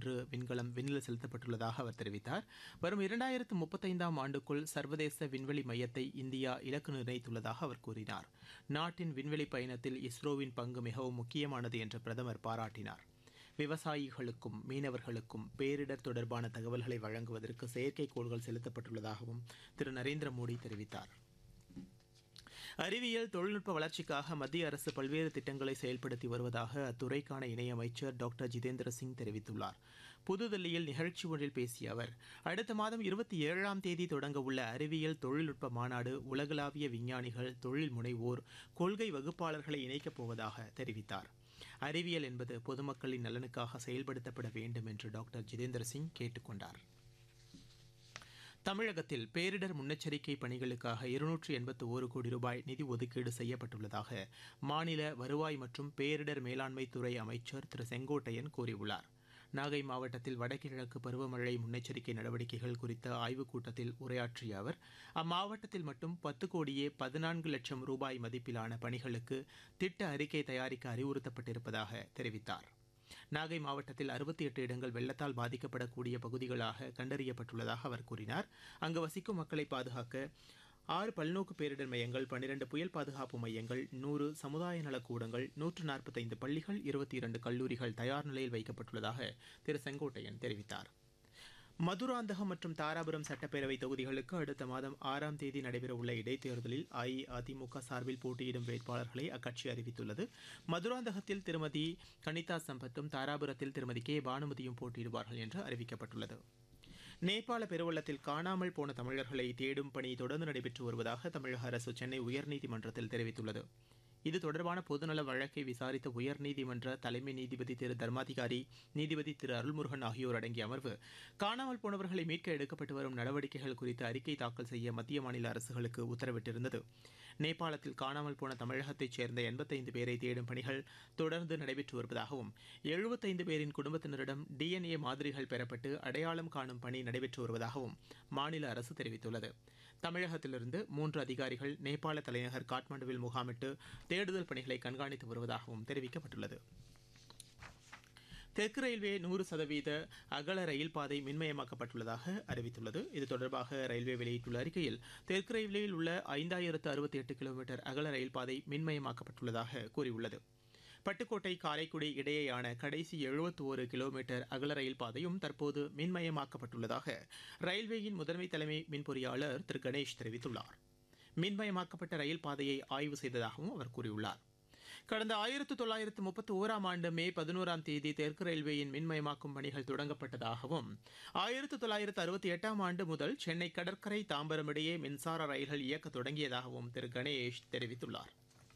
ஒன்று விண்கலம் விண்ணில் செலுத்தப்பட்டுள்ளதாக அவர் தெரிவித்தார் வரும் இரண்டாயிரத்து முப்பத்தைந்தாம் ஆண்டுக்குள் சர்வதேச விண்வெளி மையத்தை இந்தியா இலக்கு நிர்ணயித்துள்ளதாக அவர் கூறினார் நாட்டின் விண்வெளி பயணத்தில் இஸ்ரோவின் பங்கு மிகவும் முக்கியமானது என்று பிரதமர் பாராட்டினார் விவசாயிகளுக்கும் மீனவர்களுக்கும் பேரிடர் தொடர்பான தகவல்களை வழங்குவதற்கு செயற்கைக்கோள்கள் செலுத்தப்பட்டுள்ளதாகவும் திரு நரேந்திர மோடி தெரிவித்தார் அறிவியல் தொழில்நுட்ப வளர்ச்சிக்காக மத்திய அரசு பல்வேறு திட்டங்களை செயல்படுத்தி வருவதாக அத்துறைக்கான இணையமைச்சர் டாக்டர் ஜிதேந்திர சிங் தெரிவித்துள்ளார் புதுதில்லியில் நிகழ்ச்சி ஒன்றில் பேசிய அவர் அடுத்த மாதம் இருபத்தி ஏழாம் தேதி தொடங்க உள்ள அறிவியல் தொழில்நுட்ப மாநாடு உலகளாவிய விஞ்ஞானிகள் தொழில் முனைவோர் கொள்கை வகுப்பாளர்களை இணைக்கப் போவதாக தெரிவித்தார் அறிவியல் என்பது பொதுமக்களின் நலனுக்காக செயல்படுத்தப்பட வேண்டும் என்று டாக்டர் ஜிதேந்திர சிங் கேட்டுக் கொண்டார் தமிழகத்தில் பேரிடர் முன்னெச்சரிக்கை பணிகளுக்காக இருநூற்று எண்பத்து ஒரு கோடி ரூபாய் நிதி ஒதுக்கீடு செய்யப்பட்டுள்ளதாக மாநில வருவாய் மற்றும் பேரிடர் மேலாண்மை துறை அமைச்சர் திரு செங்கோட்டையன் கூறியுள்ளார் நாகை மாவட்டத்தில் வடகிழக்கு பருவமழை முன்னெச்சரிக்கை நடவடிக்கைகள் குறித்த ஆய்வுக் கூட்டத்தில் உரையாற்றிய அவர் அம்மாவட்டத்தில் மட்டும் பத்து கோடியே பதினான்கு லட்சம் ரூபாய் மதிப்பிலான பணிகளுக்கு திட்ட அறிக்கை தயாரிக்க அறிவுறுத்தப்பட்டிருப்பதாக தெரிவித்தார் நாகை மாவட்டத்தில் அறுபத்தி எட்டு இடங்கள் வெள்ளத்தால் பாதிக்கப்படக்கூடிய பகுதிகளாக கண்டறியப்பட்டுள்ளதாக அவர் கூறினார் அங்கு வசிக்கும் மக்களை பாதுகாக்க ஆறு பல்நோக்கு பேரிடர் மையங்கள் பன்னிரண்டு புயல் பாதுகாப்பு மையங்கள் நூறு சமுதாய நலக்கூடங்கள் நூற்று நாற்பத்தைந்து பள்ளிகள் இருபத்தி இரண்டு கல்லூரிகள் தயார் நிலையில் வைக்கப்பட்டுள்ளதாக திரு செங்கோட்டையன் தெரிவித்தார் மதுராந்தகம் மற்றும் தாராபுரம் சட்டப்பேரவை தொகுதிகளுக்கு அடுத்த மாதம் ஆறாம் தேதி நடைபெறவுள்ள இடைத்தேர்தலில் அஇஅதிமுக சார்பில் போட்டியிடும் வேட்பாளர்களை அக்கட்சி அறிவித்துள்ளது மதுராந்தகத்தில் திருமதி கனிதா சம்பத்தும் தாராபுரத்தில் திருமதி கே பானுமதியும் போட்டியிடுவார்கள் என்று அறிவிக்கப்பட்டுள்ளது நேபாள பெருவெள்ளத்தில் காணாமல் போன தமிழர்களை தேடும் பணி தொடர்ந்து நடைபெற்று வருவதாக தமிழக அரசு சென்னை உயர்நீதிமன்றத்தில் தெரிவித்துள்ளது இது தொடர்பான பொதுநல வழக்கை விசாரித்த உயர்நீதிமன்ற தலைமை நீதிபதி திரு தர்மாதிகாரி நீதிபதி திரு அருள்முருகன் ஆகியோர் அடங்கிய அமர்வு காணாமல் போனவர்களை மீட்க எடுக்கப்பட்டு வரும் நடவடிக்கைகள் குறித்து அறிக்கை தாக்கல் செய்ய மத்திய மாநில அரசுகளுக்கு உத்தரவிட்டிருந்தது நேபாளத்தில் காணாமல் போன தமிழகத்தைச் சேர்ந்த எண்பத்தைந்து பேரை தேடும் பணிகள் தொடர்ந்து நடைபெற்று வருவதாகவும் எழுபத்தைந்து பேரின் குடும்பத்தினரிடம் டிஎன்ஏ மாதிரிகள் பெறப்பட்டு அடையாளம் காணும் பணி நடைபெற்று வருவதாகவும் மாநில அரசு தெரிவித்துள்ளது தமிழகத்திலிருந்து மூன்று அதிகாரிகள் நேபாள தலைநகர் காட்மாண்டுவில் முகாமிட்டு தேடுதல் பணிகளை கண்காணித்து வருவதாகவும் தெரிவிக்கப்பட்டுள்ளது தெற்கு ரயில்வே நூறு சதவீத அகல ரயில் பாதை மின்மயமாக்கப்பட்டுள்ளதாக அறிவித்துள்ளது இது தொடர்பாக ரயில்வே வெளியிட்டுள்ள அறிக்கையில் தெற்கு ரயில்வேயில் உள்ள ஐந்தாயிரத்து அறுபத்தி எட்டு கிலோமீட்டர் அகல ரயில் பாதை மின்மயமாக்கப்பட்டுள்ளதாக கூறியுள்ளது பட்டுக்கோட்டை காரைக்குடி இடையேயான கடைசி எழுபத்தி ஒரு கிலோமீட்டர் அகல ரயில் பாதையும் தற்போது மின்மயமாக்கப்பட்டுள்ளதாக ரயில்வேயின் முதன்மை தலைமை மின்பொறியாளர் திரு கணேஷ் தெரிவித்துள்ளார் மின்மயமாக்கப்பட்ட ரயில் பாதையை ஆய்வு செய்ததாகவும் அவர் கூறியுள்ளார் கடந்த ஆயிரத்து தொள்ளாயிரத்து முப்பத்தி ஓராம் ஆண்டு மே பதினோராம் தேதி தெற்கு ரயில்வேயின் மின்மயமாக்கும் பணிகள் தொடங்கப்பட்டதாகவும் ஆயிரத்து தொள்ளாயிரத்து அறுபத்தி எட்டாம் ஆண்டு முதல் சென்னை கடற்கரை தாம்பரம் இடையே மின்சார ரயில்கள் இயக்க தொடங்கியதாகவும் திரு கணேஷ் தெரிவித்துள்ளார்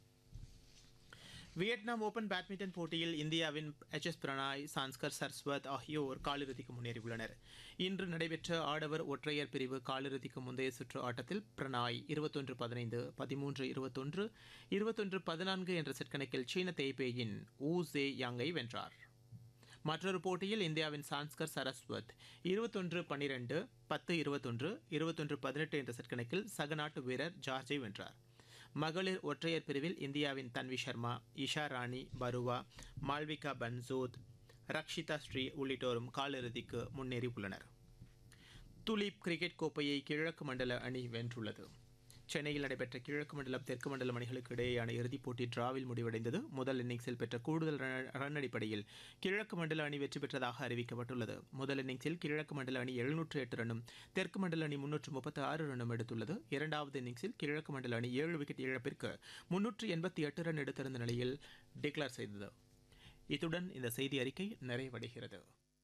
வியட்நாம் ஓபன் பேட்மிண்டன் போட்டியில் இந்தியாவின் எச் எஸ் பிரணாய் சான்ஸ்கர் சர்ஸ்வத் ஆகியோர் காலிறுதிக்கு முன்னேறியுள்ளனர் இன்று நடைபெற்ற ஆடவர் ஒற்றையர் பிரிவு காலிறுதிக்கு முந்தைய சுற்று ஆட்டத்தில் பிரணாய் இருபத்தொன்று பதினைந்து பதிமூன்று இருபத்தொன்று இருபத்தொன்று பதினான்கு என்ற செட் கணக்கில் சீன தேய்பேயின் ஊ ஜே யாங்கை வென்றார் மற்றொரு போட்டியில் இந்தியாவின் சான்ஸ்கர் சரஸ்வத் இருபத்தொன்று பன்னிரண்டு பத்து இருபத்தொன்று இருபத்தொன்று பதினெட்டு என்ற செட் கணக்கில் சக நாட்டு வீரர் ஜார்ஜை வென்றார் மகளிர் ஒற்றையர் பிரிவில் இந்தியாவின் தன்வி சர்மா இஷா ராணி பருவா மால்விகா பன்சோத் ரக்ஷிதா ஸ்ரீ உள்ளிட்டோரும் காலிறுதிக்கு முன்னேறி உள்ளனர் துலீப் கிரிக்கெட் கோப்பையை கிழக்கு மண்டல அணி வென்றுள்ளது சென்னையில் நடைபெற்ற கிழக்கு மண்டலம் தெற்கு மண்டலம் அணிகளுக்கு இடையேயான இறுதிப் போட்டி டிராவில் முடிவடைந்தது முதல் இன்னிங்ஸில் பெற்ற கூடுதல் ரன் அடிப்படையில் கிழக்கு மண்டல அணி வெற்றி பெற்றதாக அறிவிக்கப்பட்டுள்ளது முதல் இன்னிங்ஸில் கிழக்கு மண்டல அணி எழுநூற்று எட்டு ரன்னும் தெற்கு மண்டல அணி முன்னூற்று முப்பத்தி ஆறு ரன்னும் எடுத்துள்ளது இரண்டாவது இன்னிங்ஸில் கிழக்கு மண்டல அணி ஏழு விக்கெட் இழப்பிற்கு முன்னூற்று எண்பத்தி எட்டு ரன் எடுத்திருந்த நிலையில் டிக்ளேர் செய்தது இத்துடன் இந்த செய்தி அறிக்கை நிறைவடைகிறது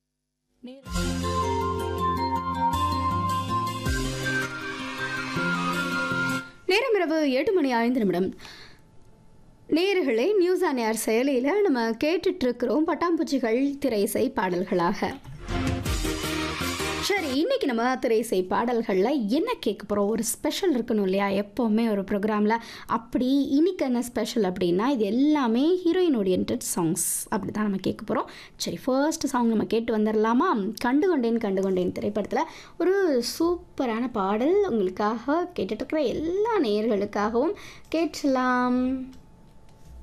நேரம் இரவு எட்டு மணி ஐந்து நிமிடம் நேர்களே நியூஸ் ஆன் ஏர் செயலியில் நம்ம கேட்டுட்ருக்கிறோம் பட்டாம்பூச்சிகள் திரைசை பாடல்களாக சரி இன்னைக்கு நம்ம திரைசை பாடல்களில் என்ன கேட்க போகிறோம் ஒரு ஸ்பெஷல் இருக்கணும் இல்லையா எப்போவுமே ஒரு ப்ரோக்ராமில் அப்படி இன்னைக்கு என்ன ஸ்பெஷல் அப்படின்னா இது எல்லாமே ஹீரோயின் ஓரியன்ட் சாங்ஸ் அப்படி தான் நம்ம கேட்க போகிறோம் சரி ஃபர்ஸ்ட் சாங் நம்ம கேட்டு வந்துடலாமா கண்டு கொண்டேன் கண்டு கொண்டேன் திரைப்படத்தில் ஒரு சூப்பரான பாடல் உங்களுக்காக கேட்டுட்ருக்கிற எல்லா நேயர்களுக்காகவும் கேட்கலாம்